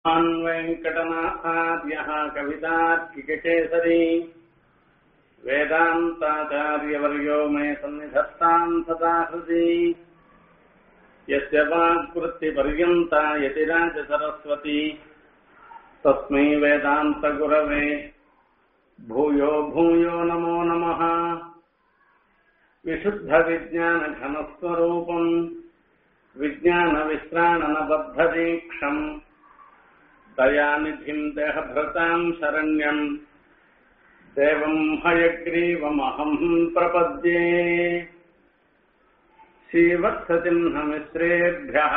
श्रीमान् वेङ्कटनाथार्यः कवितार्किककेसरी वेदान्ताचार्यवर्यो मे सन्निधत्ताम् सदा हृदि यस्य वाक्वृत्तिपर्यन्ता यतिराजसरस्वती तस्मै वेदान्तगुरवे भूयो भूयो नमो नमः विशुद्धविज्ञानघनस्वरूपम् विज्ञानविश्राणनबद्धदीक्षम् दयानिधिम् देहभृताम् शरण्यम् देवम् हयग्रीवमहम् प्रपद्ये श्रीवत्सचिह्नमिश्रेभ्यः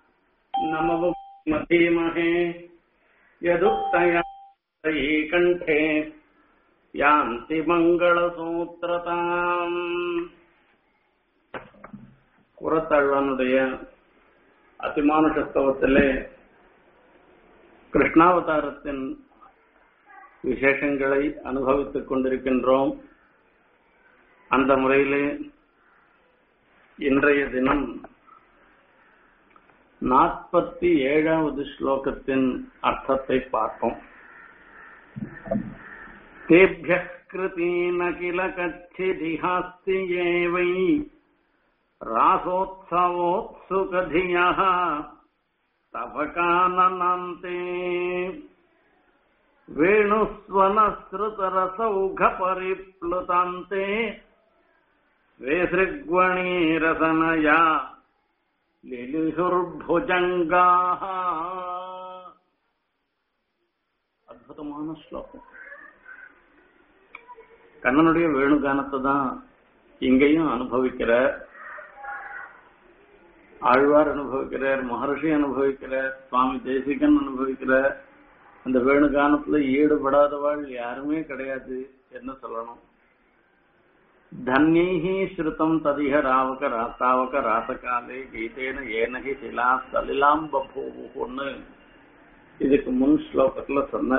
नमवधीमहे यदुक्तया कण्ठे யாந்தி மங்களசூத்திரதாம் குரத்தாழ்வானுடைய அதிமானுஷஸ்தவத்திலே கிருஷ்ணாவதாரத்தின் விசேஷங்களை அனுபவித்துக் கொண்டிருக்கின்றோம் அந்த முறையிலே இன்றைய தினம் நாற்பத்தி ஏழாவது ஸ்லோகத்தின் அர்த்தத்தை பார்ப்போம் तेभ्यः कृतीन किल कच्छिदिहास्ति ये वै रासोत्सवोत्सुकधियः तपकानन्ते वेणुस्वनसृतरसौघपरिप्लुतान्ते वेसृग्वणीरसनया लिलिहुर्भुजङ्गाः அற்புதமான ஸ்லோகம் கண்ணனுடைய வேணுகானத்தை தான் இங்கேயும் அனுபவிக்கிறார் ஆழ்வார் அனுபவிக்கிறார் மகர்ஷி அனுபவிக்கிறார் சுவாமி தேசிகன் அனுபவிக்கிறார் அந்த வேணுகானத்துல ஈடுபடாதவாள் யாருமே கிடையாது என்ன சொல்லணும் தன்யைஹி ஸ்ருதம் ததிக ராவக ராத்தாவக ராசகாலே கீதேன ஏனகி சிலா சலிலாம் பபூவுன்னு இதுக்கு முன் ஸ்லோகத்துல சொன்ன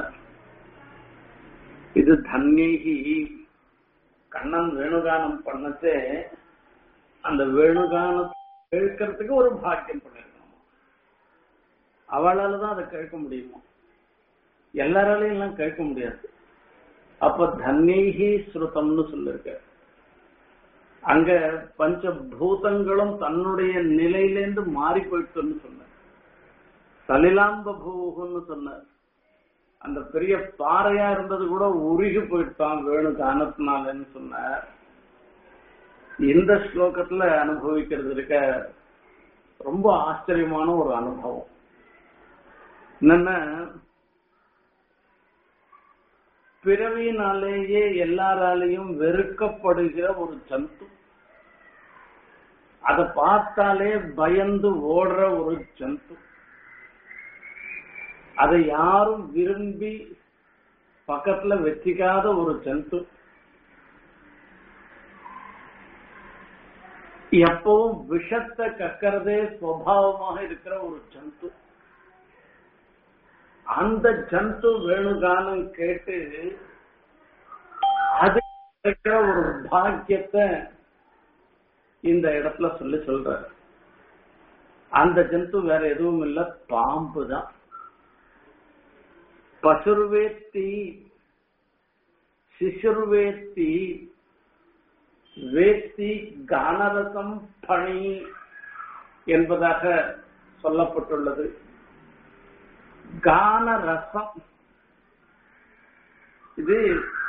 இது தன்யைகி கண்ணன் வேணுகானம் பண்ணச்சே அந்த வேணுகானம் கேட்கறதுக்கு ஒரு பாக்கியம் பண்ணிருக்கணும் அவளால தான் அதை கேட்க முடியுமா எல்லாராலையும் எல்லாம் கேட்க முடியாது அப்ப தன்யைகி ஸ்ருதம்னு சொல்லிருக்க அங்க பஞ்சபூதங்களும் தன்னுடைய நிலையிலேருந்து மாறி போயிட்டுன்னு சொன்ன சலிலாம்ப பூகுன்னு சொன்னார் அந்த பெரிய பாறையா இருந்தது கூட உருகி போயிட்டான் வேணு கானத்தினாலன்னு சொன்னார் இந்த ஸ்லோகத்துல அனுபவிக்கிறது இருக்க ரொம்ப ஆச்சரியமான ஒரு அனுபவம் என்னன்னா பிறவினாலேயே எல்லாராலையும் வெறுக்கப்படுகிற ஒரு ஜந்து அதை பார்த்தாலே பயந்து ஓடுற ஒரு ஜந்து அதை யாரும் விரும்பி பக்கத்துல வச்சிக்காத ஒரு ஜந்து எப்பவும் விஷத்தை கக்கிறதே சுவாவமாக இருக்கிற ஒரு ஜந்து அந்த ஜந்து வேணுகானம் கேட்டு அது கிடைக்கிற ஒரு பாக்கியத்தை இந்த இடத்துல சொல்லி சொல்ற அந்த ஜந்து வேற எதுவும் இல்ல பாம்பு தான் பசுர்வேத்தி சிசுர்வேத்தி வேத்தி கானரசம் பணி என்பதாக சொல்லப்பட்டுள்ளது கானரசம் இது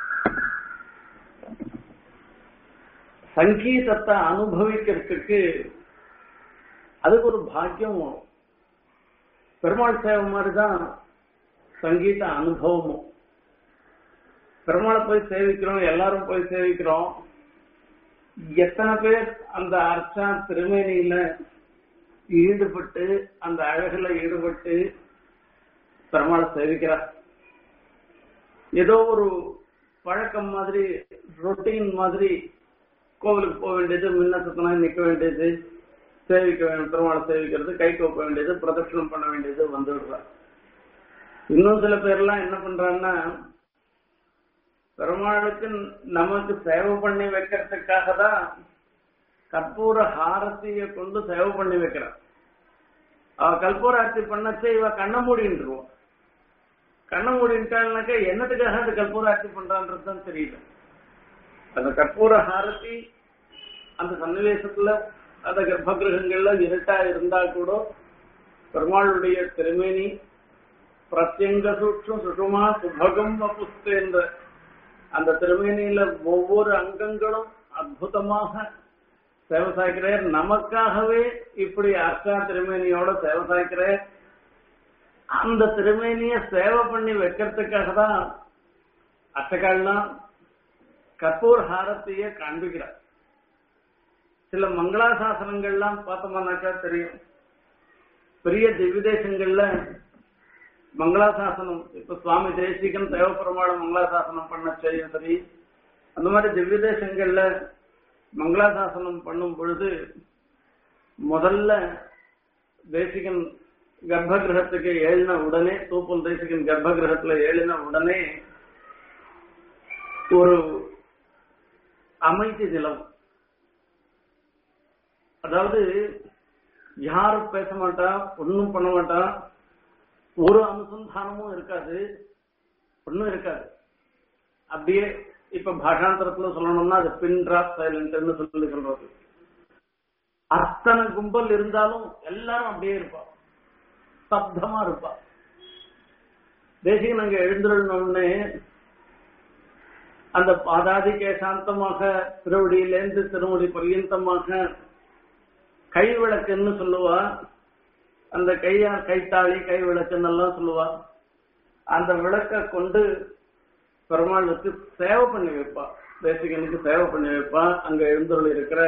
சங்கீதத்தை அனுபவிக்கிறதுக்கு அதுக்கு ஒரு பாக்கியம் பெருமாள் சேவை மாதிரிதான் சங்கீத அனுபவமும் பெருமாளை போய் சேவிக்கிறோம் எல்லாரும் போய் சேவிக்கிறோம் எத்தனை பேர் அந்த அர்ச்சா திருமேனியில ஈடுபட்டு அந்த அழகுல ஈடுபட்டு பெருமாளை சேவிக்கிறார் ஏதோ ஒரு பழக்கம் மாதிரி ரொட்டீன் மாதிரி கோவிலுக்கு போக வேண்டியது முன்ன சுத்தனா நிக்க வேண்டியது சேவிக்க வேண்டும் பெருமாளை சேவிக்கிறது கை கோப்ப வேண்டியது பிரதட்சணம் பண்ண வேண்டியது வந்து விடுறார் இன்னும் சில பேர்லாம் என்ன பண்றாங்கன்னா பெருமாளுக்கு நமக்கு சேவை பண்ணி வைக்கிறதுக்காக தான் கற்பூர ஹாரத்திய கொண்டு சேவை பண்ணி வைக்கிறான் அவ கற்பூர ஆர்த்தி பண்ணச்சே இவ கண்ண மூடின்றுவோம் கண்ணை மூடிட்டாள்னாக்கா என்னத்துக்காக அந்த கற்பூர ஆட்சி பண்றான்றது தான் தெரியல அந்த கற்பூர ஹாரத்தி அந்த சன்னிவேசத்துல அந்த கர்ப்பகிரகங்கள்ல இருட்டா இருந்தா கூட பெருமாளுடைய திருமேனி பிரத்யங்க சூட்சம் சுஷுமா சுபகம் வபுஸ்து என்ற அந்த திருமேனியில ஒவ்வொரு அங்கங்களும் அற்புதமாக சேவை சாய்க்கிறார் நமக்காகவே இப்படி அர்ச்சா திருமேனியோட சேவை சாய்க்கிறார் அந்த திருமேனிய சேவை பண்ணி வைக்கிறதுக்காக தான் அர்ச்சகால்லாம் கற்பூர் ஹாரத்தையே காண்பிக்கிறார் சில மங்களாசாசனங்கள்லாம் பார்த்தோம்னாக்கா தெரியும் பெரிய திவ்யதேசங்கள்ல மங்களாசாசனம் இப்ப சுவாமி தேசிகன் தேவப்பெருமாள் மங்களாசாசனம் பண்ண செய்யும் சரி அந்த மாதிரி திவ்யதேசங்கள்ல மங்களாசாசனம் பண்ணும் பொழுது முதல்ல தேசிகன் கர்ப்பகிரகத்துக்கு ஏழின உடனே தூப்பல் தேசிகன் கர்ப்பகிரகத்துல ஏழின உடனே ஒரு அமைதி நிலம் அதாவது யாரும் பேச மாட்டா ஒன்னும் பண்ண மாட்டா ஒரு அனுசந்தானமும் இருக்காது ஒன்னும் இருக்காது அப்படியே இப்ப பாஷாந்தரத்துல சொல்லணும்னா அது பின் டிராப் சைலண்ட்னு சொல்லி சொல்றது அத்தனை கும்பல் இருந்தாலும் எல்லாரும் அப்படியே இருப்பா சப்தமா இருப்பா தேசிகன் அங்க எழுந்துடணும்னு அந்த பாதாதி கேசாந்தமாக திருவடியிலேருந்து திருமுடி பர்யந்தமாக கை விளக்குன்னு சொல்லுவா அந்த கையா கைத்தாளி கை விளக்குன்னு எல்லாம் சொல்லுவா அந்த விளக்க கொண்டு பெருமாளுக்கு சேவை பண்ணி வைப்பா தேசிகனுக்கு சேவை பண்ணி வைப்பா அங்க எழுந்தருள் இருக்கிற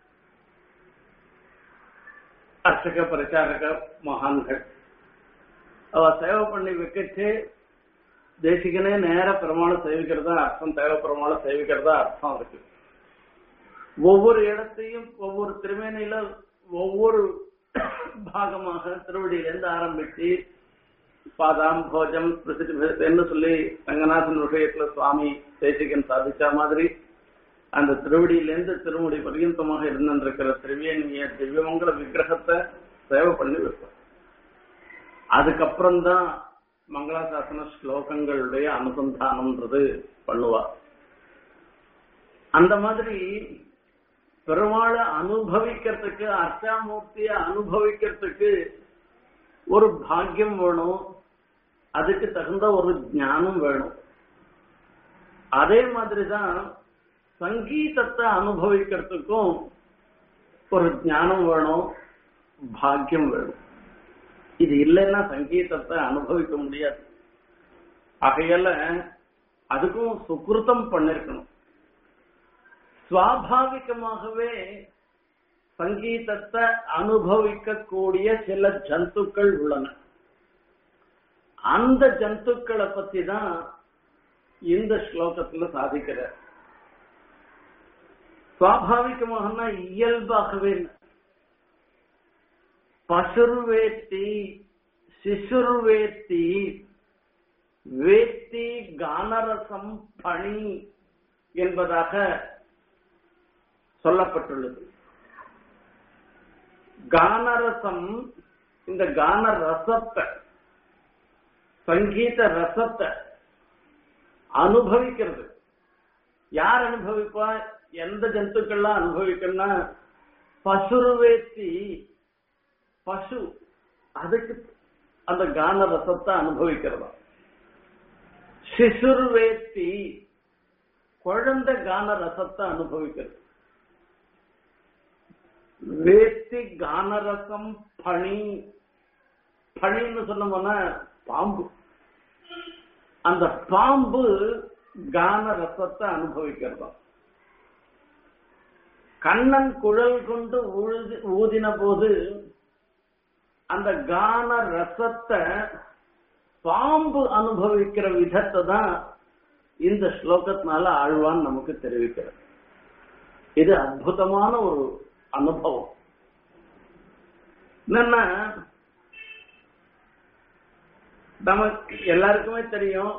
அர்ச்சக பிரச்சாரக மகான்கள் அவ சேவை பண்ணி வைக்கச்சு தேசிகனே நேர பெருமாளை சேவிக்கிறதா அர்த்தம் தேவ பெருமாளை சேவிக்கிறதா அர்த்தம் இருக்கு ஒவ்வொரு இடத்தையும் ஒவ்வொரு திருமேனியில ஒவ்வொரு பாகமாக திருவடியிலிருந்து ஆரம்பிச்சு பாதாம் போஜம் என்ன சொல்லி ரங்கநாதன் விஷயத்துல சுவாமி தேசிகன் சாதிச்ச மாதிரி அந்த திருவடியிலேருந்து திருமுடி பர்யந்தமாக இருந்திருக்கிற திரிவேணிய திவ்யமங்கல விக்கிரகத்தை சேவை பண்ணி வைப்போம் அதுக்கப்புறம் தான் மங்களாசாசன ஸ்லோகங்களுடைய அனுசந்தானம்ன்றது பண்ணுவா அந்த மாதிரி பெருமாளை அனுபவிக்கிறதுக்கு அர்ச்சாமூர்த்திய அனுபவிக்கிறதுக்கு ஒரு பாக்கியம் வேணும் அதுக்கு தகுந்த ஒரு ஞானம் வேணும் அதே மாதிரிதான் சங்கீதத்தை அனுபவிக்கிறதுக்கும் ஒரு ஞானம் வேணும் பாக்கியம் வேணும் இது இல்லைன்னா சங்கீதத்தை அனுபவிக்க முடியாது ஆகையால அதுக்கும் சுக்கிருத்தம் பண்ணிருக்கணும் சுவாபாவிகமாகவே சங்கீதத்தை அனுபவிக்கக்கூடிய சில ஜந்துக்கள் உள்ளன அந்த ஜந்துக்களை பத்தி தான் இந்த ஸ்லோகத்துல சாதிக்கிறார் சுவாபாவிகமாகனா இயல்பாகவே பசுர்வேத்தி சிசுர்வேத்தி வேத்தி கானரசம் பணி என்பதாக சொல்லப்பட்டுள்ளது கானரசம் இந்த கான ரசத்தை சங்கீத ரசத்தை அனுபவிக்கிறது யார் அனுபவிப்பா எந்த ஜந்துக்கள்லாம் அனுபவிக்கணும்னா பசுருவேத்தி பசு அதுக்கு அந்த கான ரசத்தை அனுபவிக்கிறதா சிசுர்வேத்தி குழந்தை கான ரசத்தை அனுபவிக்கிறது வேத்தி கானரசம் பணி பணின்னு சொன்னோம்னா பாம்பு அந்த பாம்பு கான ரசத்தை அனுபவிக்கிறதா கண்ணன் குழல் கொண்டு ஊதி- ஊதின போது அந்த கான ரசத்தை பாம்பு அனுபவிக்கிற விதத்தை தான் இந்த ஸ்லோகத்தினால ஆழ்வான் நமக்கு தெரிவிக்கிறது இது அற்புதமான ஒரு அனுபவம் என்னன்னா நமக்கு எல்லாருக்குமே தெரியும்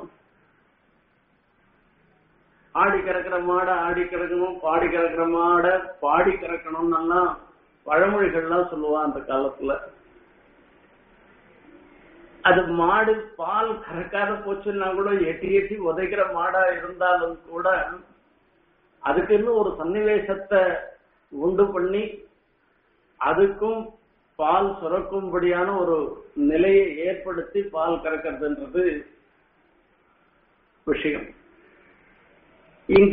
ஆடி கறக்கிற மாடை ஆடி கறக்கணும் பாடி கறக்கிற மாடை பாடி கறக்கணும்னு பழமொழிகள்லாம் சொல்லுவா அந்த காலத்துல அது மாடு பால் கறக்காத போச்சுன்னா கூட எட்டி எட்டி உதைக்கிற மாடா இருந்தாலும் கூட அதுக்குன்னு ஒரு சன்னிவேசத்தை உண்டு பண்ணி அதுக்கும் பால் சுரக்கும்படியான ஒரு நிலையை ஏற்படுத்தி பால் கறக்கிறதுன்றது விஷயம் இங்க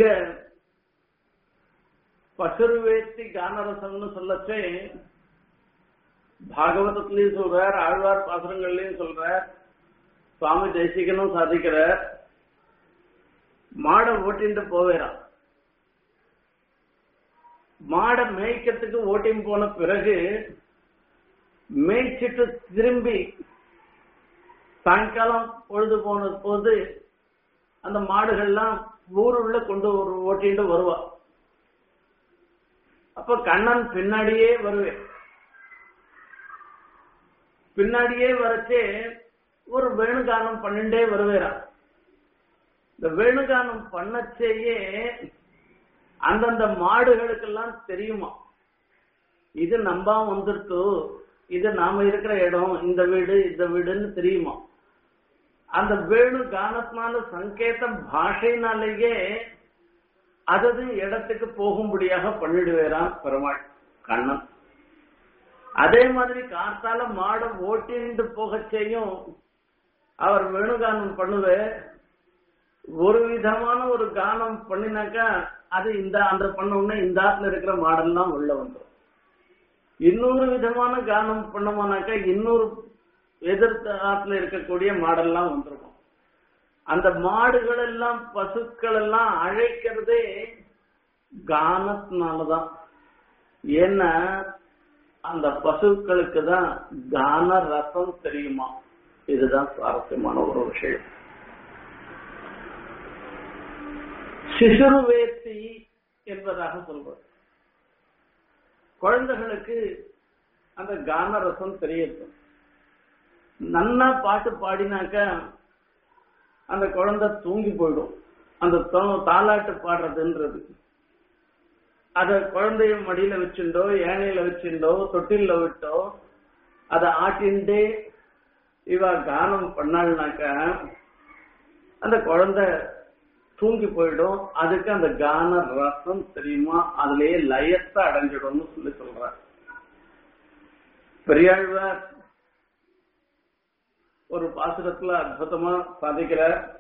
பசுருவேத்தி கானரசம்னு சொல்லச்சே பாகவதத்திலையும் சொல்றார் ஆழ்வார் பாசுரங்கள்லயும் சொல்றார் சுவாமி தேசிகனும் சாதிக்கிறார் மாடை ஓட்டிட்டு போவேறான் மாடை மேய்க்கிறதுக்கு ஓட்டின்னு போன பிறகு மேய்ச்சிட்டு திரும்பி சாயங்காலம் பொழுது போன போது அந்த மாடுகள்லாம் ஊருள்ள கொண்டு ஒரு ஓட்டிட்டு வருவா அப்ப கண்ணன் பின்னாடியே வருவேன் பின்னாடியே வரச்சே ஒரு வேணுகானம் பண்ணிண்டே வருவேறான் இந்த வேணுகானம் பண்ணச்சேயே அந்தந்த மாடுகளுக்கெல்லாம் தெரியுமா இது நம்ப வந்துருத்து இது நாம இருக்கிற இடம் இந்த வீடு இந்த வீடுன்னு தெரியுமா அந்த வேணு கானத்தினால சங்கேத பாஷையினாலேயே அதது இடத்துக்கு போகும்படியாக பண்ணிடுவேரான் பெருமாள் கண்ணன் அதே மாதிரி காத்தால மாடை ஓட்டிண்டு போக செய்யும் அவர் வேணுகானம் பண்ணுவே ஒரு விதமான ஒரு கானம் பண்ணினாக்கா அது இந்த அந்த பண்ண உடனே இந்த ஆத்துல இருக்கிற மாடெல்லாம் உள்ள வந்துடும் இன்னொரு விதமான கானம் பண்ணோம்னாக்கா இன்னொரு எதிர்த்த ஆத்துல இருக்கக்கூடிய மாடெல்லாம் வந்துருக்கும் அந்த மாடுகள் எல்லாம் பசுக்கள் எல்லாம் அழைக்கிறதே கானத்தினாலதான் ஏன்னா அந்த பசுக்களுக்கு தான் கான ரசம் தெரியுமா இதுதான் சுவாரஸ்யமான ஒரு விஷயம் சிசுருவேத்தி என்பதாக சொல்வது குழந்தைகளுக்கு அந்த கான ரசம் தெரியுது நன்னா பாட்டு பாடினாக்க அந்த குழந்தை தூங்கி போயிடும் அந்த தாலாட்டு பாடுறதுன்றது அத குழந்தைய மடியில வச்சுண்டோ ஏனையில வச்சுண்டோ தொட்டில விட்டோ அதை ஆட்டின்டே இவ கானம் பண்ணாள்னாக்க அந்த குழந்தை தூங்கி போயிடும் அதுக்கு அந்த கான ரசம் தெரியுமா அதுலயே லயத்தை அடைஞ்சிடும்னு சொல்லி சொல்ற பெரியாழ்வார் ஒரு பாசுரத்துல அற்புதமா சாதிக்கிற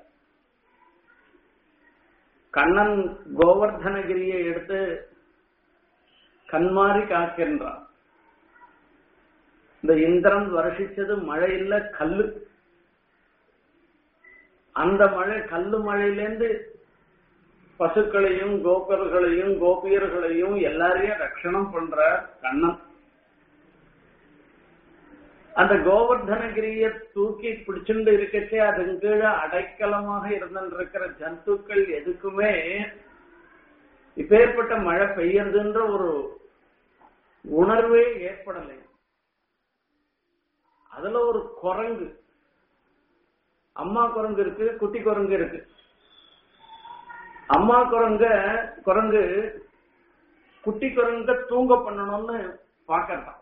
கண்ணன் கோவர்தனகிரியை எடுத்து கண்மாறி காக்கின்றான் இந்த இந்திரன் வருஷிச்சது மழை இல்ல கல்லு அந்த மழை கல்லு மழையிலேருந்து பசுக்களையும் கோபர்களையும் கோபியர்களையும் எல்லாரையும் ரட்சணம் பண்ற கண்ணன் அந்த கோவர்தனகிரிய தூக்கி பிடிச்சுண்டு இருக்கச்சே அதன் கீழே அடைக்கலமாக இருந்திருக்கிற ஜந்துக்கள் எதுக்குமே இப்பேற்பட்ட மழை பெய்யறதுன்ற ஒரு உணர்வே ஏற்படலை அதுல ஒரு குரங்கு அம்மா குரங்கு இருக்கு குட்டி குரங்கு இருக்கு அம்மா குரங்க குரங்கு குட்டி குரங்க தூங்க பண்ணணும்னு பாக்கறான்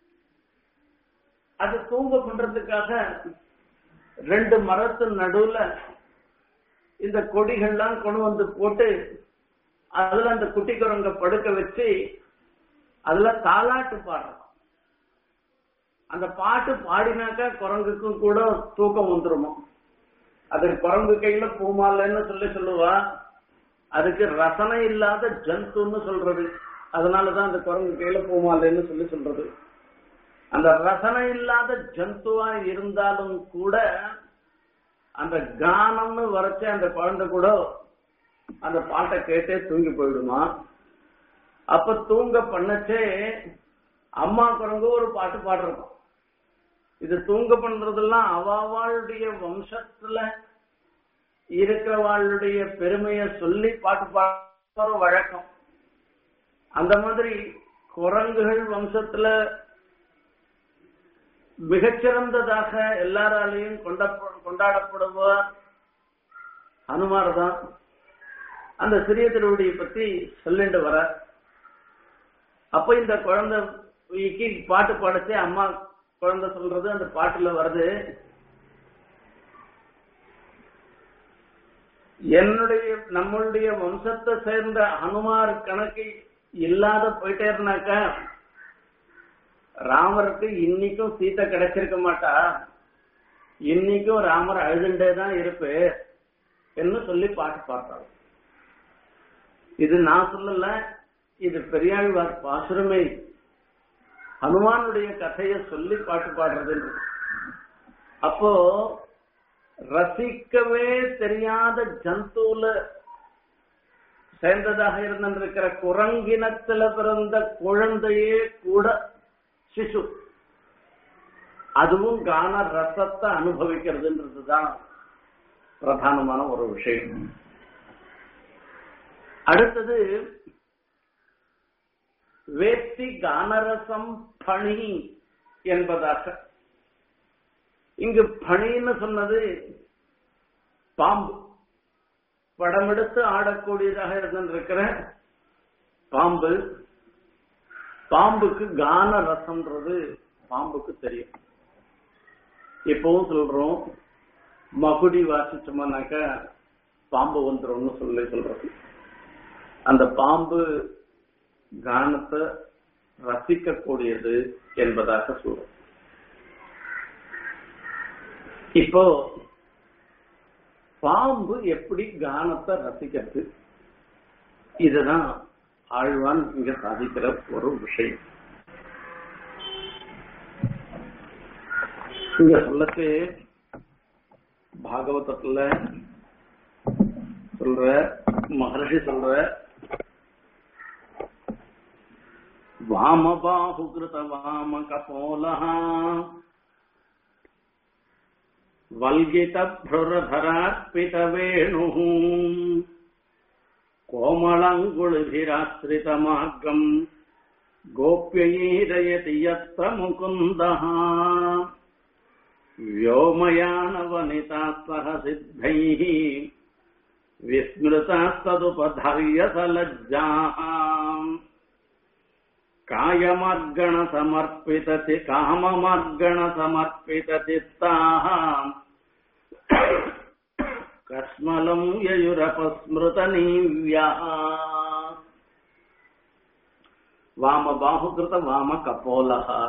அது தூங்க பண்றதுக்காக ரெண்டு மரத்து நடுவுல இந்த கொடிகள்லாம் கொண்டு வந்து போட்டு அதுல அந்த குட்டி குரங்க படுக்க வச்சு அதுல தாலாட்டு பாடுறான் அந்த பாட்டு பாடினாக்கா குரங்குக்கும் கூட தூக்கம் வந்துருமா அது குரங்கு கையில பூமாலன்னு சொல்லி சொல்லுவா அதுக்கு ரசனை இல்லாத ஜந்துன்னு சொல்றது அதனாலதான் அந்த குரங்கு கையில பூமாலன்னு சொல்லி சொல்றது அந்த ரசனை இல்லாத ஜந்துவா இருந்தாலும் கூட அந்த கானம்னு வரைச்ச அந்த குழந்தை கூட அந்த பாட்டை கேட்டே தூங்கி போயிடுமா அப்ப தூங்க பண்ணச்சே அம்மா குரங்கு ஒரு பாட்டு பாடுறோம் இது தூங்க பண்றதெல்லாம் அவாவாளுடைய வம்சத்துல இருக்கிறவாளுடைய பெருமைய சொல்லி பாட்டு பாடுற ஒரு வழக்கம் அந்த மாதிரி குரங்குகள் வம்சத்துல மிகச்சிறந்ததாக எல்லாராலையும் கொண்டாடப்படுவார் ஹனுமார் தான் அந்த சிறிய திருவடியை பத்தி சொல்லிட்டு வர அப்ப இந்த குழந்தைக்கு பாட்டு பாடச்சே அம்மா குழந்தை சொல்றது அந்த பாட்டுல வருது என்னுடைய நம்மளுடைய வம்சத்தை சேர்ந்த ஹனுமார் கணக்கு இல்லாத போயிட்டே இருந்தாக்கா ராமருக்கு இன்னைக்கும் சீதை கிடைச்சிருக்க மாட்டா இன்னைக்கும் ராமர் அழுதுண்டே தான் இருப்பு என்று சொல்லி பாட்டு பாடுறாரு இது நான் சொல்லல இது பெரியாழ்வார் பாசுரமே ஹனுமானுடைய கதையை சொல்லி பாட்டு பாடுறது அப்போ ரசிக்கவே தெரியாத ஜந்துல சேர்ந்ததாக இருந்திருக்கிற குரங்கினத்துல பிறந்த குழந்தையே கூட சிசு அதுவும் கான ரசத்தை அனுபவிக்கிறதுன்றதுதான் பிரதானமான ஒரு விஷயம் அடுத்தது வேத்தி கானரசம் பணி என்பதாக இங்கு பணின்னு சொன்னது பாம்பு படமெடுத்து ஆடக்கூடியதாக இருந்திருக்கிற பாம்பு பாம்புக்கு கான ரசம்ன்றது பாம்புக்கு தெரியும் இப்பவும் சொல்றோம் மகுடி வாசிச்சோம்னாக்க பாம்பு வந்துரும்னு சொல்லி சொல்றது அந்த பாம்பு கானத்தை ரசிக்கக்கூடியது என்பதாக சொல்றோம் இப்போ பாம்பு எப்படி கானத்தை ரசிக்கிறது இதுதான் ஆழ்வான் இங்க சாதிக்கிற ஒரு விஷயம் இங்க சொல்லத்து பாகவதத்துல சொல்ற மகர்ஷி சொல்ற வாமபாஹுகிருத வாம கபோலஹா वल्गितभ्रुरधरार्पितवेणुः कोमलङ्गुलिभिराश्रितमार्गम् गोप्यैरयति यत्र मुकुन्दः व्योमयानवनिता सह सिद्धैः विस्मृतास्तदुपधर्य सलज्जाः कायमर्गणसमर्पितति काममर्गणसमर्पितचित्ताः कस्मलम् ययुरपस्मृतनीव्यः வாமபாகுகிருத வாம கபோலகா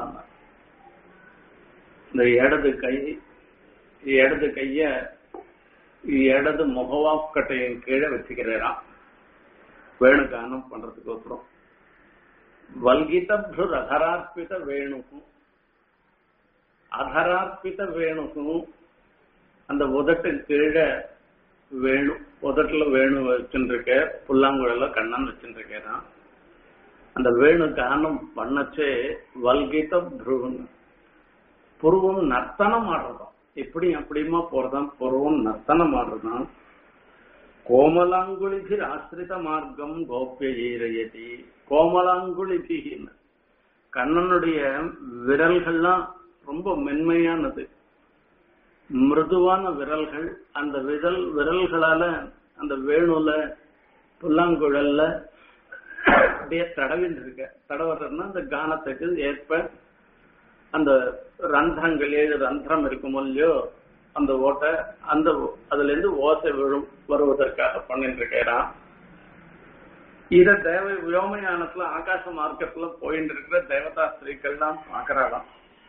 இந்த இடது கை இடது கைய இடது முகவாக்கட்டையின் கீழே வச்சுக்கிறாராம் வேணுகானம் பண்றதுக்கு ஒருத்தரும் வல்கிதப்ரு அதரார்ப்பித வேணுகும் அதரார்ப்பித வேணுகும் அந்த உதட்டு கீழே வேணு உதட்டுல வேணு வச்சுருக்க புல்லாங்குழல கண்ணன் வச்சுருக்கேன் அந்த வேணு கானம் பண்ணச்சே வல்கித புருவன் புருவம் நர்த்தனம் ஆடுறதாம் இப்படி அப்படியுமா போறதாம் புருவம் நர்த்தனம் ஆடுறதாம் கோமலாங்குளிபி ஆசிரித மார்க்கம் கோப்பிய ஈரையதி கோமலாங்குளிபி கண்ணனுடைய விரல்கள்லாம் ரொம்ப மென்மையானது மிருதுவான விரல்கள் அந்த விரல் விரல்களால அந்த வேணுல புல்லாங்குழல்ல அப்படியே தடவின்னு இருக்க தடவுறதுன்னா அந்த கானத்துக்கு ஏற்ப அந்த ரந்திரங்கள் ஏழு ரந்திரம் இருக்கும் இல்லையோ அந்த ஓட்டை அந்த அதுல இருந்து ஓசை விழும் வருவதற்காக பண்ணிட்டு இருக்கிறான் இத தேவ வியோமயானத்துல ஆகாச மார்க்கத்துல போயிட்டு இருக்கிற தேவதா ஸ்திரீக்கள் தான் பாக்குறாளாம்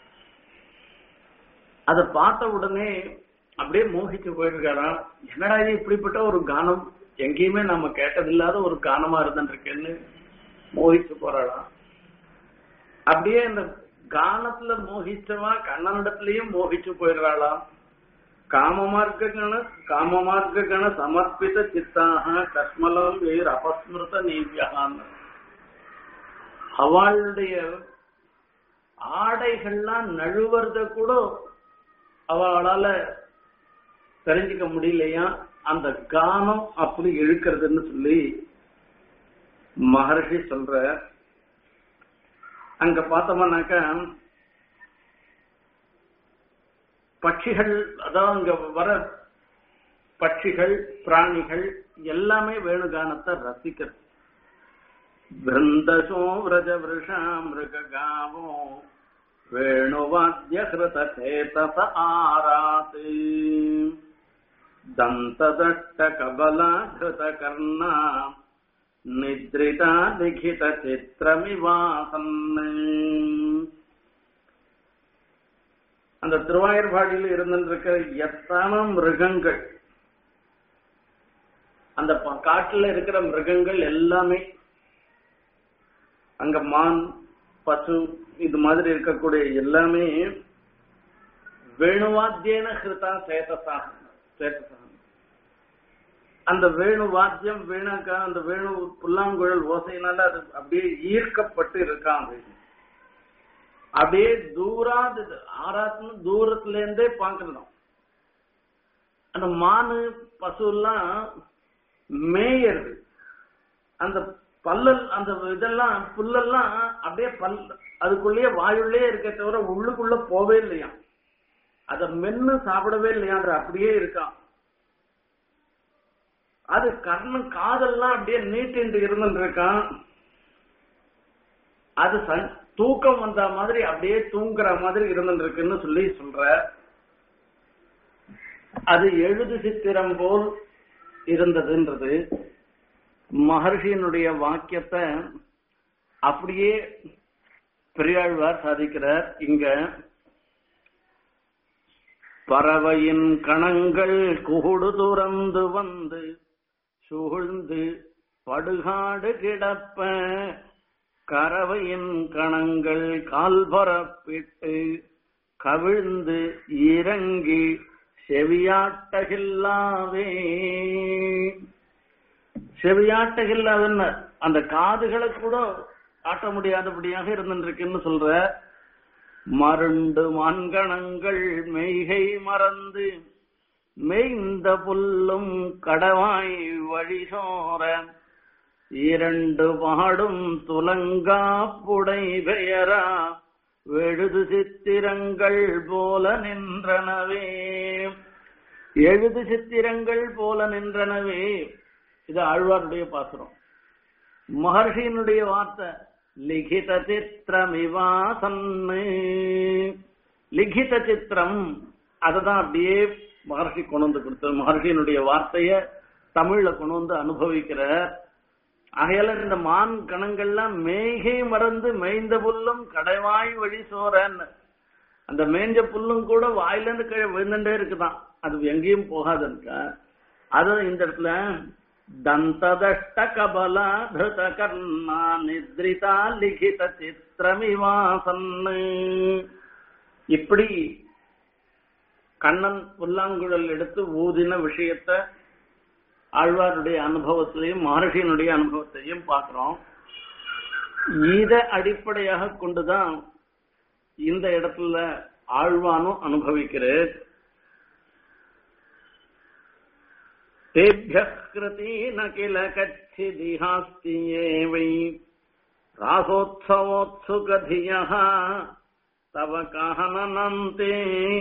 அதை பார்த்த உடனே அப்படியே மோகிச்சு போயிருக்காராம் என்னடா இது இப்படிப்பட்ட ஒரு கானம் எங்கேயுமே நம்ம கேட்டதில்லாத ஒரு கானமா இருந்துருக்குன்னு மோகிச்சு போறாளாம் அப்படியே இந்த கானத்துல மோகிச்சவா கண்ணனிடத்திலயும் மோகிச்சு போயிடுறாளாம் காமமார்க்ககண காமமார்க்ககண சமர்ப்பித சித்தாக கஸ்மலம் வேர் அபஸ்மிருத நீவியான்னு அவளுடைய ஆடைகள்லாம் நழுவுறத கூட அவளால தெரிஞ்சுக்க முடியலையா அந்த கானம் அப்படி இழுக்கிறதுன்னு சொல்லி மகர்ஷி சொல்ற அங்க பார்த்தோம்னாக்கா பட்சிகள் அதாவது அங்க வர பட்சிகள் பிராணிகள் எல்லாமே வேணுகானத்தை ரசிக்கிறது பிருந்தசோ விரஜ விருஷா மிருகாவோ வேணுவாத்திய கிருத சேதச ஆராத் தந்ததட்ட கபலாகிருத கர்ணா நித்ரிதா லிகித சித்திரமிவாசன் அந்த திருவாயூர்பாடியில் இருந்திருக்கிற எத்தனை மிருகங்கள் அந்த ப- காட்டுல இருக்கிற மிருகங்கள் எல்லாமே அங்க மான் பசு இது மாதிரி இருக்கக்கூடிய எல்லாமே வேணுவாத்தியன ஹிருதா சேதசா சேதசா அந்த வேணு வாத்தியம் வீணாக்கா அந்த வேணு புல்லாங்குழல் ஓசையினால அது அப்படியே ஈர்க்கப்பட்டு இருக்கான் அது அப்படியே தூராது ஆறாத்துல தூரத்துல இருந்தே பாக்குறோம் அந்த மானு பசு எல்லாம் மேயறது அந்த பல்லல் அந்த இதெல்லாம் புல்லெல்லாம் அப்படியே பல் அதுக்குள்ளேயே வாயுள்ளே இருக்க தவிர உள்ளுக்குள்ள போவே இல்லையா அத மென்னு சாப்பிடவே இல்லையான்ற அப்படியே இருக்கான் அது கர்ணன் காதெல்லாம் அப்படியே நீட்டின்று இருந்துட்டு இருக்கான் அது சன்- தூக்கம் வந்த மாதிரி அப்படியே தூங்குற மாதிரி இருந்துட்டு இருக்குன்னு சொல்லி சொல்ற அது எழுது சித்திரம் போல் இருந்ததுன்றது மகர்ஷியினுடைய வாக்கியத்தை அப்படியே பெரியாழ்வார் சாதிக்கிறார் இங்க பறவையின் கணங்கள் குகுடு துறந்து வந்து சூழ்ந்து படுகாடு கிடப்ப கறவையின் கணங்கள் கால்பரப்பிட்டு கவிழ்ந்து இறங்கி செவியாட்டகில்லாவே செவியாட்டகில்லாதுன்னு அந்த காதுகளை கூட ஆட்ட முடியாதபடியாக இருந்துருக்குன்னு சொல்ற மருண்டு மான்கணங்கள் மெய்கை மறந்து மெய்ந்த புல்லும் கடவாய் வழிசோர இரண்டு பாடும் துலங்கா புடை பெயரா வெழுது சித்திரங்கள் போல நின்றனவே எழுது சித்திரங்கள் போல நின்றனவே இது ஆழ்வாருடைய பாசுரம் மகர்ஷியினுடைய வார்த்தை லிகித சித்திரமிவாசன்னு லிகித சித்திரம் அததான் அப்படியே மகர்ஷி கொண்டு வந்து கொடுத்தது மகர்ஷியினுடைய வார்த்தைய தமிழ்ல கொண்டு வந்து அனுபவிக்கிற ஆகையால இந்த மான் கணங்கள்லாம் மேய்கை மறந்து மேய்ந்த புல்லும் கடைவாய் வழி சோறன்னு அந்த மேய்ஞ்ச புல்லும் கூட வாயில இருந்து கீழே விழுந்துட்டே இருக்குதான் அது எங்கேயும் போகாதுன்னுக்கா அது இந்த இடத்துல தந்ததஷ்ட கபலா திருத கர்ணா நித்ரிதா லிகித சித்திரமிவாசன்னு இப்படி கண்ணன் புல்லாங்குழல் எடுத்து ஊதின விஷயத்த ஆழ்வாருடைய அனுபவத்திலையும் மகர்ஷியினுடைய அனுபவத்தையும் பார்க்கிறோம் இத அடிப்படையாக கொண்டுதான் இந்த இடத்துல ஆழ்வானும் அனுபவிக்கிறார் तेभ्यः कृतीन किल कच्छिदिहास्ति ये वै रासोत्सवोत्सुकधियः तव काहननन्ते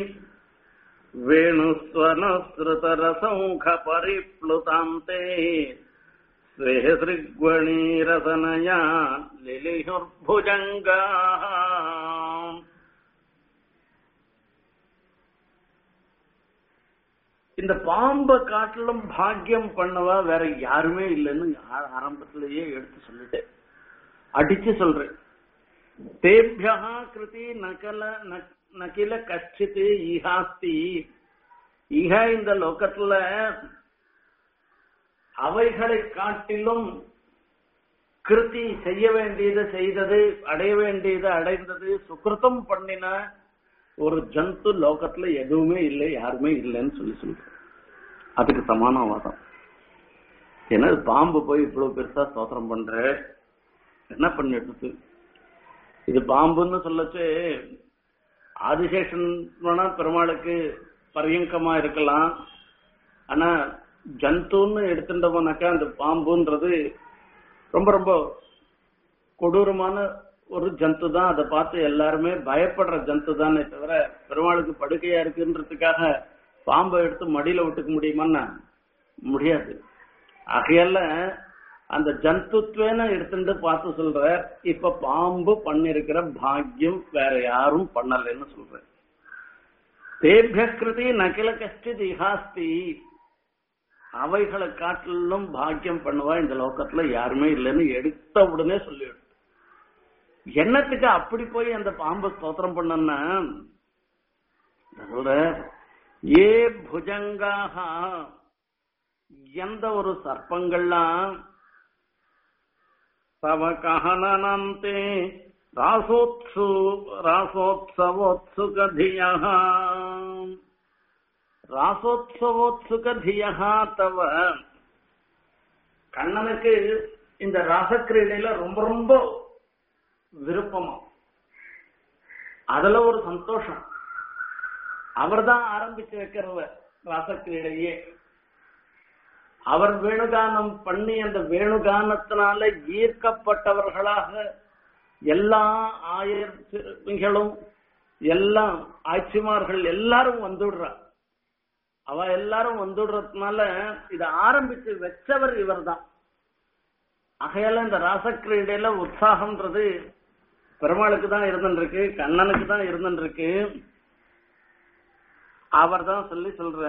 वेणुस्वनसृतरसौखपरिप्लुतान्ते स्वेः सृग्वणीरसनया लिलिहुर्भुजङ्गाः இந்த பாம்பை காட்டிலும் பாக்கியம் பண்ணவா வேற யாருமே இல்லைன்னு ஆ- ஆரம்பத்திலேயே எடுத்து சொல்லிட்டேன் அடிச்சு சொல்றேன் தேபியா கிருதி நகல ந- நகில கச்சித்து ஈஹாஸ்தி இக இந்த லோகத்துல அவைகளை காட்டிலும் கிருதி செய்ய வேண்டியது செய்தது அடைய வேண்டியது அடைந்தது சுக்கிருத்தம் பண்ணின ஒரு ஜந்து லோகத்துல எதுவுமே இல்லை யாருமே இல்லைன்னு சொல்லி சொல்றேன் அதுக்கு சமான வாதம் ஏன்னா இது பாம்பு போய் இவ்வளவு பெருசா ஸ்தோத்திரம் பண்ற என்ன பண்ணிட்டு இது பாம்புன்னு சொல்லச்சு ஆதிசேஷன் வேணா பெருமாளுக்கு பரியங்கமா இருக்கலாம் ஆனா ஜந்துன்னு எடுத்துட்டோம்னாக்கா அந்த பாம்புன்றது ரொம்ப ரொம்ப கொடூரமான ஒரு ஜந்து தான் அதை பார்த்து எல்லாருமே பயப்படுற ஜந்து தானே தவிர பெருமாளுக்கு படுக்கையா இருக்குன்றதுக்காக பாம்பை எடுத்து மடியில விட்டுக்க முடியுமான்னா முடியாது ஆகையால அந்த ஜந்துத்வேன எடுத்துட்டு பார்த்து சொல்ற இப்ப பாம்பு பண்ணிருக்கிற பாக்கியம் வேற யாரும் பண்ணலைன்னு சொல்ற தேபிய கிருதி நகில கஷ்டித் இஹாஸ்தி அவைகளை காட்டிலும் பாக்கியம் பண்ணுவா இந்த லோகத்துல யாருமே இல்லைன்னு எடுத்த உடனே சொல்லிவிடு என்னத்துக்கு அப்படி போய் அந்த பாம்பை ஸ்தோத்திரம் பண்ணன்னா சொல்ற ஏ புஜங்காக எந்த ஒரு சர்ப்பங்கள்லாம் தவ கஹனனந்தே ராசோத்சு ராசோத்சவோத்சுகதியா ராசோத்சவோத்சுகதியா தவ கண்ணனுக்கு இந்த ராசக்கிரீடையில ரொம்ப ரொம்ப விருப்பமா அதுல ஒரு சந்தோஷம் அவர்தான் ஆரம்பிச்சு வைக்கிறவர் ராசக்கிரீடையே அவர் வேணுகானம் பண்ணி அந்த வேணுகானத்தினால ஈர்க்கப்பட்டவர்களாக எல்லா ஆயிரங்களும் எல்லாம் ஆட்சிமார்கள் எல்லாரும் வந்துடுறா அவ எல்லாரும் வந்துடுறதுனால இத ஆரம்பிச்சு வச்சவர் இவர் தான் ஆகையால இந்த ராசக்கிரீடையில உற்சாகம்ன்றது பெருமாளுக்கு தான் இருந்துருக்கு கண்ணனுக்கு தான் இருந்துருக்கு அவர் தான் சொல்லி சொல்ற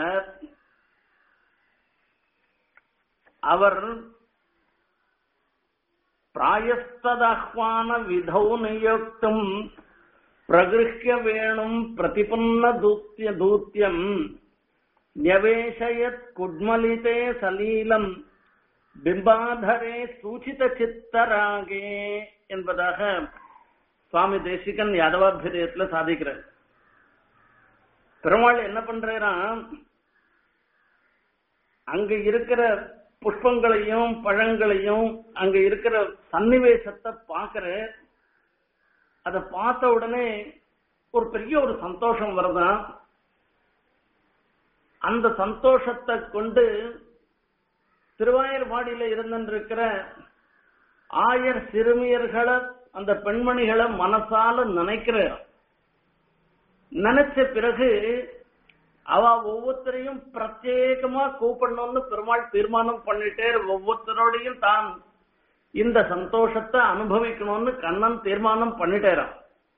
அவர் பிராயஸ்ததாஹ்வான விதௌ நியுக்தம் பிரகிருஹ்ய வேணும் பிரதிபன்ன தூத்திய தூத்தியம் न्यवेशयत् कुड्मलिते சலீலம் பிம்பாதரே சூச்சித சித்தராகே என்பதாக சுவாமி தேசிகன் யாதவாபிரியத்துல சாதிக்கிறார் பெருமாள் என்ன பண்றாராம் அங்க இருக்கிற புஷ்பங்களையும் பழங்களையும் அங்க இருக்கிற சன்னிவேசத்தை பாக்குற அத பார்த்த உடனே ஒரு பெரிய ஒரு சந்தோஷம் வருதான் அந்த சந்தோஷத்தை கொண்டு திருவாயூர்பாடியில இருந்திருக்கிற ஆயர் சிறுமியர்களை அந்த பெண்மணிகளை மனசால நினைக்கிறார் நினைச்ச பிறகு அவ ஒவ்வொருத்தரையும் பிரத்யேகமா கூப்பிடணும்னு பெருமாள் தீர்மானம் பண்ணிட்டே ஒவ்வொருத்தரோடையும் தான் இந்த சந்தோஷத்தை அனுபவிக்கணும்னு கண்ணன் தீர்மானம் பண்ணிட்டேறான்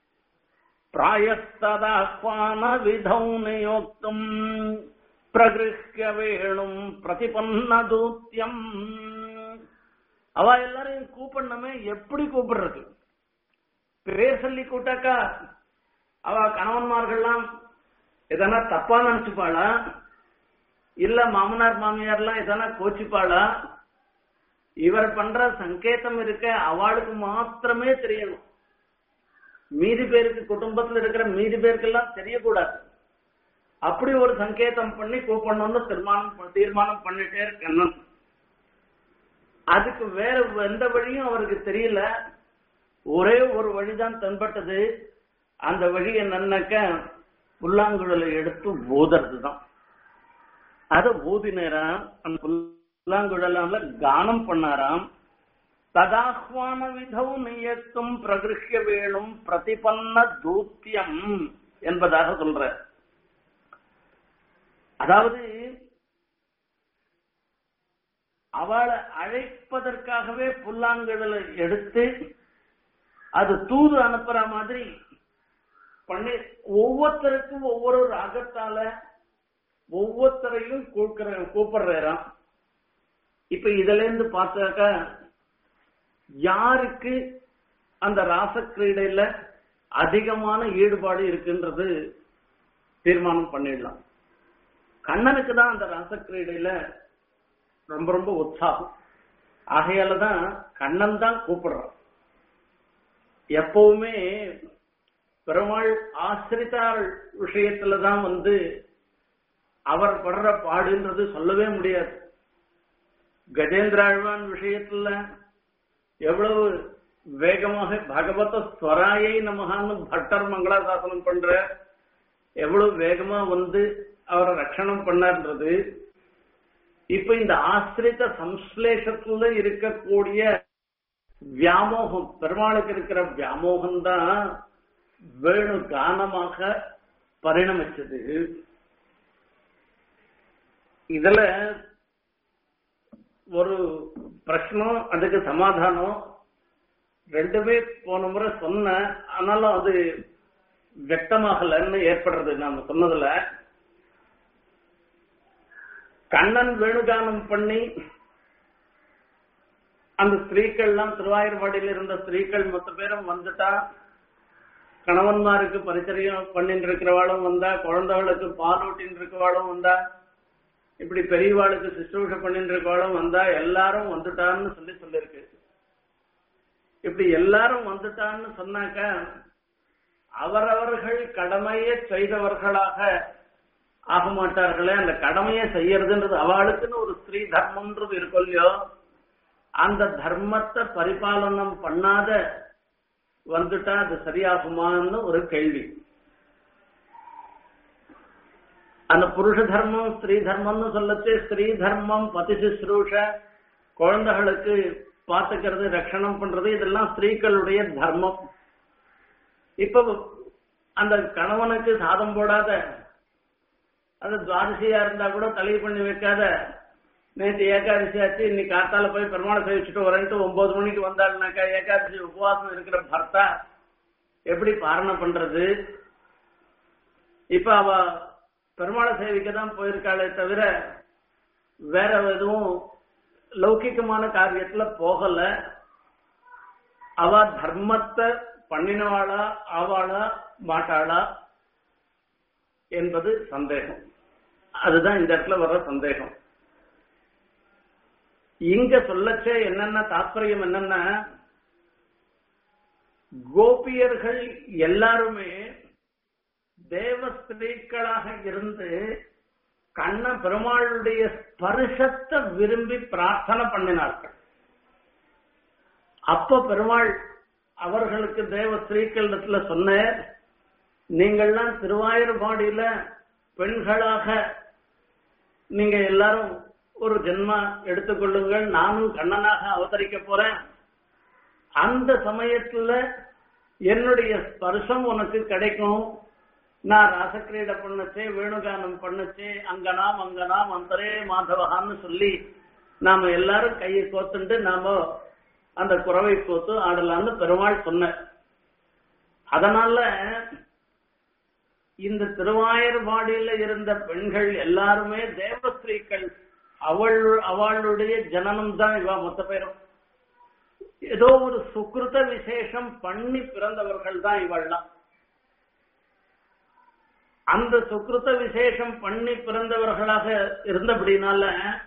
பிராயஸ்ததாஹ்வான விதௌ நியோக்தும் பிரகிருஷ்ய வேணும் பிரதிபன்ன தூத்தியம் அவ எல்லாரையும் கூப்பிடணுமே எப்படி கூப்பிடுறது பேர் சொல்லி கூட்டாக்கா அவ கணவன்மார்கள்லாம் எதனா தப்பா நினைச்சுப்பாளா இல்ல மாமனார் மாமியார்லாம் எதனா கோச்சிப்பாளா இவர் பண்ற சங்கேதம் இருக்க அவளுக்கு மாத்திரமே தெரியணும் மீதி பேருக்கு குடும்பத்துல இருக்கிற மீதி பேருக்கெல்லாம் தெரியக்கூடாது அப்படி ஒரு சங்கேதம் பண்ணி கூப்பிடணும்னு தீர்மானம் தீர்மானம் பண்ணிட்டே இருக்கணும் அதுக்கு வேற எந்த வழியும் அவருக்கு தெரியல ஒரே ஒரு வழிதான் தென்பட்டது அந்த வழி என்னன்னாக்க புல்லாங்குழலை எடுத்து ஊதுறது தான் அத ஊதினராம் அந்த புல்லாங்குழலால கானம் பண்ணாராம் ததாஹ்வான விதௌ நியத்தும் பிரகிருஷ்ய வேணும் பிரதிபன்ன தூத்தியம் என்பதாக சொல்ற அதாவது அவளை அழைப்பதற்காகவே புல்லாங்குழலை எடுத்து அது தூது அனுப்புற மாதிரி பண்ணி ஒவ்வொருத்தருக்கும் ஒவ்வொரு ராகத்தால ஒவ்வொருத்தரையும் கூப்பிடுற கூப்பிடுறாராம் இப்ப இதுல இருந்து பார்த்தாக்கா யாருக்கு அந்த ராசக்கிரீடையில அதிகமான ஈடுபாடு இருக்குன்றது தீர்மானம் பண்ணிடலாம் கண்ணனுக்கு தான் அந்த ராசக்கிரீடையில ரொம்ப ரொம்ப உற்சாகம் ஆகையால தான் கண்ணன் தான் கூப்பிடுறான் எப்பவுமே பெருமாள் ஆசிரித்தார் விஷயத்துலதான் வந்து அவர் படுற பாடுன்றது சொல்லவே முடியாது கஜேந்திராழ்வான் விஷயத்துல எவ்வளவு வேகமாக பகவத ஸ்வராயை நமகான்னு பட்டர் மங்களாசாசனம் பண்ற எவ்வளவு வேகமா வந்து அவரை ரட்சணம் பண்ணார்ன்றது இப்ப இந்த ஆசிரித்த சம்ஸ்லேஷத்துல இருக்கக்கூடிய வியாமோகம் பெருமாளுக்கு இருக்கிற வியாமோகம் தான் வேணு கானமாக பரிணமிச்சது இதுல ஒரு பிரச்சனம் அதுக்கு சமாதானம் ரெண்டுமே போன முறை சொன்னேன் ஆனாலும் அது வெட்டமாகலன்னு ஏற்படுறது நாம சொன்னதுல கண்ணன் வேணுகானம் பண்ணி அந்த ஸ்திரீக்கள்லாம் திருவாயூர்பாடியில் இருந்த ஸ்திரீகள் மொத்த பேரும் வந்துட்டா கணவன்மாருக்கு பரிச்சரியம் பண்ணிட்டு இருக்கிறவாளும் வந்தா குழந்தைகளுக்கு பால் ஊட்டின்னு இருக்கவாளும் வந்தா இப்படி பெரியவாளுக்கு சுஷ்ரூஷ பண்ணிட்டு இருக்கவாளும் வந்தா எல்லாரும் வந்துட்டான்னு சொல்லி சொல்லியிருக்கு இப்படி எல்லாரும் வந்துட்டான்னு சொன்னாக்க அவரவர்கள் கடமையை செய்தவர்களாக ஆக மாட்டார்களே அந்த கடமையை செய்யறதுன்றது அவளுக்குன்னு ஒரு ஸ்திரீ தர்மம்ன்றது இருக்கும் இல்லையோ அந்த தர்மத்தை பரிபாலனம் பண்ணாத வந்துட்டா அது சரியாகுமான்னு ஒரு கேள்வி அந்த புருஷ தர்மம் ஸ்திரீ தர்மம்னு சொல்லச்சு ஸ்திரீ தர்மம் பதி சுশ্ரூஷ குழந்தைகளுக்கு பாத்துக்கிறது ரட்சணம் பண்றது இதெல்லாம் ஸ்திரீக்களுடைய தர்மம் இப்ப அந்த கணவனுக்கு சாதம் போடாத அது துவாதசியா இருந்தா கூட தலை பண்ணி வைக்காத நேற்று ஏகாதசி ஆச்சு இன்னைக்கு காத்தால போய் பெருமாளை சேவிச்சுட்டு வரேன்ட்டு ஒன்பது மணிக்கு வந்தாள்னாக்கா ஏகாதசி உபவாசம் இருக்கிற பர்த்தா எப்படி பாரணை பண்றது இப்ப அவ பெருமாளை சேவிக்க தான் போயிருக்காளே தவிர வேற எதுவும் லௌகிகமான காரியத்துல போகல அவ தர்மத்தை பண்ணினவாளா ஆவாளா மாட்டாளா என்பது சந்தேகம் அதுதான் இந்த இடத்துல வர்ற சந்தேகம் இங்க சொல்லச்சே என்னென்ன தாற்பயம் என்னன்னா கோபியர்கள் எல்லாருமே தேவ ஸ்திரீக்களாக இருந்து கண்ண பெருமாளுடைய ஸ்பர்சத்தை விரும்பி பிரார்த்தனை பண்ணினார்கள் அப்ப பெருமாள் அவர்களுக்கு தேவ ஸ்திரீக்களிடத்துல சொன்ன நீங்கள்லாம் திருவாயூர்பாடியில பெண்களாக நீங்க எல்லாரும் ஒரு ஜென்மா எடுத்துக்கொள்ளுங்கள் நானும் கண்ணனாக அவதரிக்க போறேன் அந்த சமயத்துல என்னுடைய ஸ்பர்சம் உனக்கு கிடைக்கும் நான் ராசக்கிரீடை பண்ணச்சே வேணுகானம் பண்ணச்சே அங்கனாம் அங்கனாம் அந்தரே மாதவகான்னு சொல்லி நாம எல்லாரும் கையை கோத்துண்டு நாம அந்த குறவை கோத்து ஆடலாம்னு பெருமாள் சொன்ன அதனால இந்த திருவாயர்பாடியில இருந்த பெண்கள் எல்லாருமே தேவஸ்திரீக்கள் அவள் அவளுடைய ஜனனம் தான் இவா மொத்த பேரும் ஏதோ ஒரு சுக்கிருத விசேஷம் பண்ணி பிறந்தவர்கள் தான் இவள்லாம் அந்த சுக்கிருத விசேஷம் பண்ணி பிறந்தவர்களாக இருந்தபடினால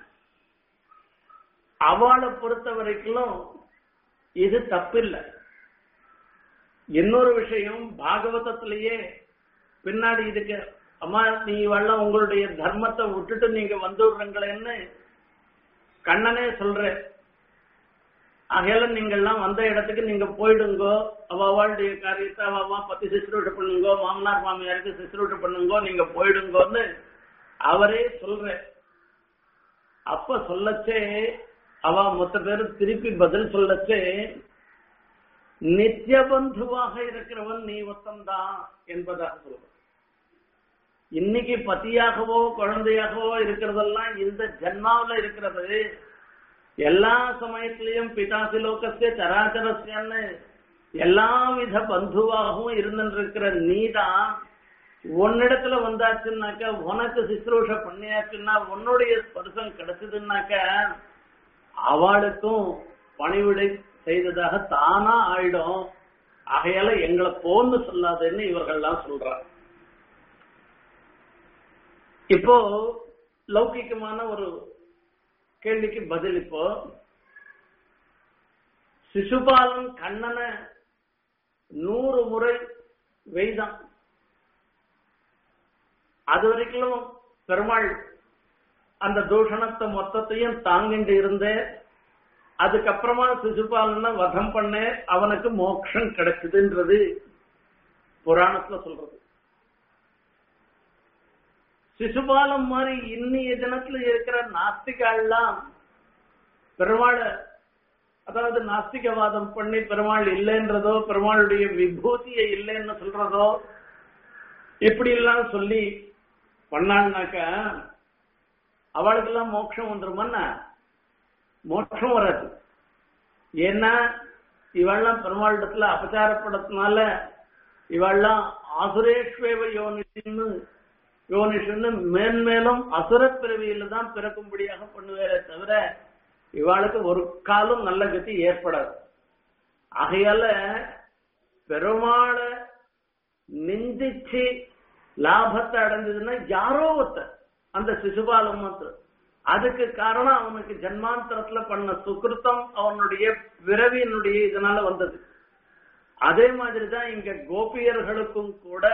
அவளை பொறுத்த வரைக்கும் இது தப்பில்லை இன்னொரு விஷயம் பாகவதத்திலேயே பின்னாடி இதுக்கு அம்மா நீ வெள்ளம் உங்களுடைய தர்மத்தை விட்டுட்டு நீங்க வந்துடுறீங்களேன்னு கண்ணனே சொல்ற ஆகையால நீங்கள்லாம் வந்த இடத்துக்கு நீங்க போயிடுங்கோ அவ அவளுடைய காரியத்தை அவ அம்மா பத்தி சிசுரூட்ட பண்ணுங்கோ மாமனார் மாமியாருக்கு சிசுரூட்ட பண்ணுங்கோ நீங்க போயிடுங்கோன்னு அவரே சொல்ற அப்ப சொல்லச்சே அவ மொத்த பேரும் திருப்பி பதில் சொல்லச்சே நித்திய பந்துவாக இருக்கிறவன் நீ ஒத்தந்தான் என்பதாக சொல்ற இன்னைக்கு பத்தியாகவோ குழந்தையாகவோ இருக்கிறதெல்லாம் இந்த ஜென்மாவில இருக்கிறது எல்லா சமயத்திலையும் பிதாசி லோகத்திய சராச்சரஸ்யன்னு எல்லா வித பந்துவாகவும் இருந்துருக்கிற நீதான் உன்னிடத்துல வந்தாச்சுன்னாக்க உனக்கு சிசுரூஷ பண்ணியாச்சுன்னா உன்னுடைய ஸ்பர்சம் கிடைச்சதுன்னாக்க அவளுக்கும் பணிவிடை செய்ததாக தானா ஆயிடும் ஆகையால எங்களை போன்னு சொல்லாதுன்னு இவர்கள்லாம் சொல்றாங்க இப்போ லௌகிக்கமான ஒரு கேள்விக்கு பதில் இப்போ சிசுபாலன் கண்ணனை நூறு முறை வெய்தான் அது வரைக்கும் பெருமாள் அந்த தூஷணத்தை மொத்தத்தையும் தாங்கிட்டு இருந்தே அதுக்கப்புறமா சிசுபாலனை வதம் பண்ண அவனுக்கு மோட்சம் கிடைச்சதுன்றது புராணத்துல சொல்றது சிசுபாலம் மாதிரி இன்னைய தினத்துல இருக்கிற நாஸ்திகாலாம் பெருமாள் அதாவது நாஸ்திகவாதம் பண்ணி பெருமாள் இல்லைன்றதோ பெருமாளுடைய விபூதியை இல்லைன்னு சொல்றதோ இப்படி எல்லாம் சொல்லி பண்ணான்னாக்க அவளுக்கெல்லாம் மோட்சம் வந்துருமான்னா மோட்சம் வராது ஏன்னா இவெல்லாம் பெருமாளிடத்துல அபச்சாரப்படத்தினால இவெல்லாம் ஆசுரேஸ்வேவ யோனின்னு யோனிஷன்னு மேன்மேலும் அசுரப் பிறவியில தான் பிறக்கும்படியாக பண்ணுவேரே தவிர இவாளுக்கு ஒரு காலம் நல்ல கதி ஏற்படாது ஆகையால பெருமாளை நிந்திச்சு லாபத்தை அடைஞ்சதுன்னா யாரோ ஒருத்தர் அந்த சிசுபாலம் மாத்திரம் அதுக்கு காரணம் அவனுக்கு ஜன்மாந்தரத்துல பண்ண சுக்கிருத்தம் அவனுடைய பிறவியினுடைய இதனால வந்தது அதே மாதிரிதான் இங்க கோபியர்களுக்கும் கூட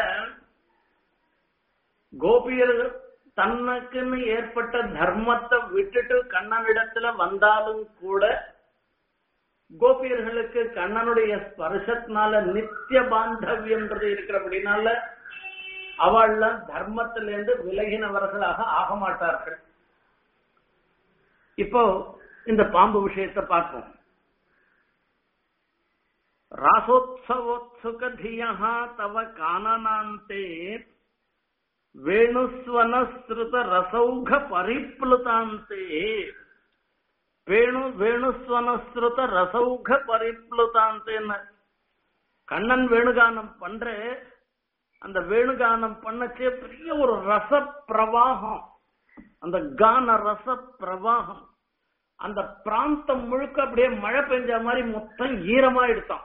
கோபியர்கள் தனக்குன்னு ஏற்பட்ட தர்மத்தை விட்டுட்டு கண்ணனிடத்துல வந்தாலும் கூட கோபியர்களுக்கு கண்ணனுடைய ஸ்பர்சத்தினால நித்திய பாந்தவியன்றது இருக்கிறபடினால அவள்லாம் தர்மத்திலிருந்து விலகினவர்களாக ஆக மாட்டார்கள் இப்போ இந்த பாம்பு விஷயத்தை பார்ப்போம் ராசோத்சவோத்சுகதியா தவ கானனாந்தே வேணுஸ்வனஸ்ருத ரசௌக பரிப்ளுதாந்தே வேணு வேணுஸ்வனஸ்ருத ரசௌக பரிப்ளுதாந்தேன்னு கண்ணன் வேணுகானம் பண்ற அந்த வேணுகானம் பண்ணச்சே பெரிய ஒரு ரச பிரவாகம் அந்த கான ரச பிரவாகம் அந்த பிராந்தம் முழுக்க அப்படியே மழை பெஞ்ச மாதிரி மொத்தம் ஈரமா எடுத்தான்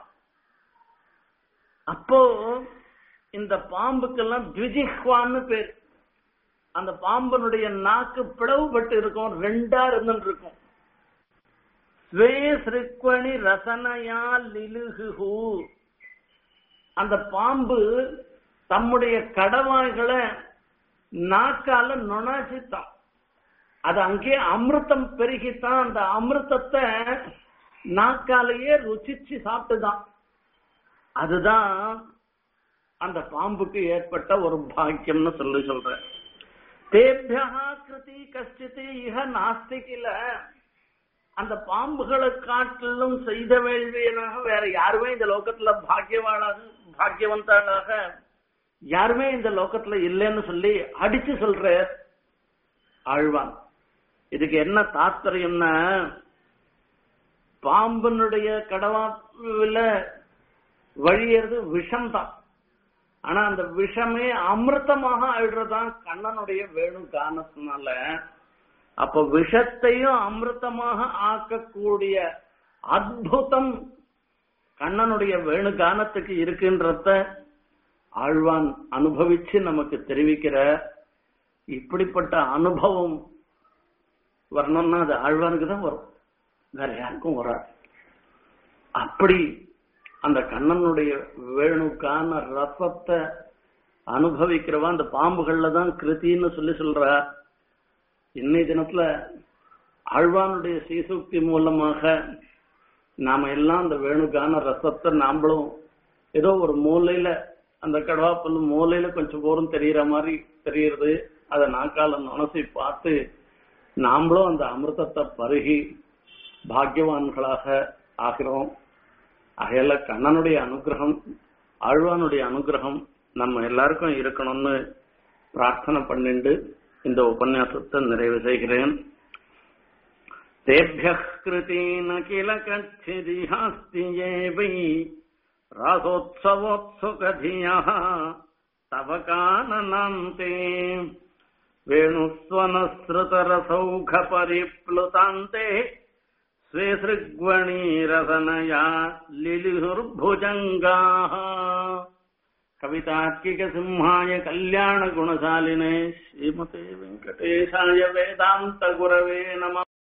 அப்போ இந்த பாம்புக்கெல்லாம் த்விஜிஹ்வான்னு பேர் அந்த பாம்பனுடைய நாக்கு பிளவுபட்டு இருக்கும் ரெண்டா இருந்துட்டு இருக்கும் ஸ்வே சிறுக்வணி ரசனையா லிலுகு அந்த பாம்பு தம்முடைய கடவாய்களை நாக்கால நுணாச்சித்தான் அது அங்கேயே அமிர்தம் பெருகித்தான் அந்த அமிர்தத்தை நாக்காலேயே ருச்சிச்சு சாப்பிட்டுதான் அதுதான் அந்த பாம்புக்கு ஏற்பட்ட ஒரு பாக்கியம்னு சொல்லி சொல்றேன் தேபியா கிருதி கஷ்டித்து இக நாஸ்திகில அந்த பாம்புகளை காட்டிலும் செய்த வேள்வியனாக வேற யாருமே இந்த லோகத்துல பாக்கியவாளாக பாக்கியவந்தாளாக யாருமே இந்த லோகத்துல இல்லைன்னு சொல்லி அடிச்சு சொல்ற ஆழ்வான் இதுக்கு என்ன தாத்பரியம்னா பாம்பனுடைய கடவால வழியறது விஷம் தான் ஆனா அந்த விஷமே அமிர்தமாக ஆயிடுறதுதான் கண்ணனுடைய வேணு கானத்தினால அப்ப விஷத்தையும் அமிர்தமாக ஆக்கக்கூடிய அற்புதம் கண்ணனுடைய வேணு கானத்துக்கு இருக்குன்றத ஆழ்வான் அனுபவிச்சு நமக்கு தெரிவிக்கிற இப்படிப்பட்ட அனுபவம் வரணும்னா அது ஆழ்வானுக்கு தான் வரும் வேற யாருக்கும் வராது அப்படி அந்த கண்ணனுடைய வேணுக்கான ரசத்தை அனுபவிக்கிறவன் அந்த பாம்புகள்ல தான் கிருத்தின்னு சொல்லி சொல்ற இன்னை தினத்துல ஆழ்வானுடைய சீசுக்தி மூலமாக நாம எல்லாம் அந்த வேணுக்கான ரசத்தை நாமளும் ஏதோ ஒரு மூலையில அந்த கடவாப்பல் மூலையில கொஞ்சம் போரும் தெரியற மாதிரி தெரியறது அதை நாக்கால நுணசி பார்த்து நாமளும் அந்த அமிர்தத்தை பருகி பாக்கியவான்களாக ஆகிறோம் அகையில கண்ணனுடைய அனுகிரகம் ஆழ்வானுடைய அனுகிரகம் நம்ம எல்லாருக்கும் இருக்கணும்னு பிரார்த்தனை பண்ணிண்டு இந்த உபன்யாசத்தை நிறைவு செய்கிறேன் தேபிய கிருத்தீன கில கச்சிதிஹாஸ்தி ஏவை ராசோத்சவோத்சுகதியா தவ கானனாந்தே வேணுஸ்வனஸ்ருதரசௌघ பரிப்ளுதாந்தே स्वे सृग्वणीरसनया लिलिहुर्भुजङ्गाः कवितार्किकसिंहाय कल्याणगुणशालिने श्रीमते वेङ्कटेशाय वेदान्तगुरवे नमः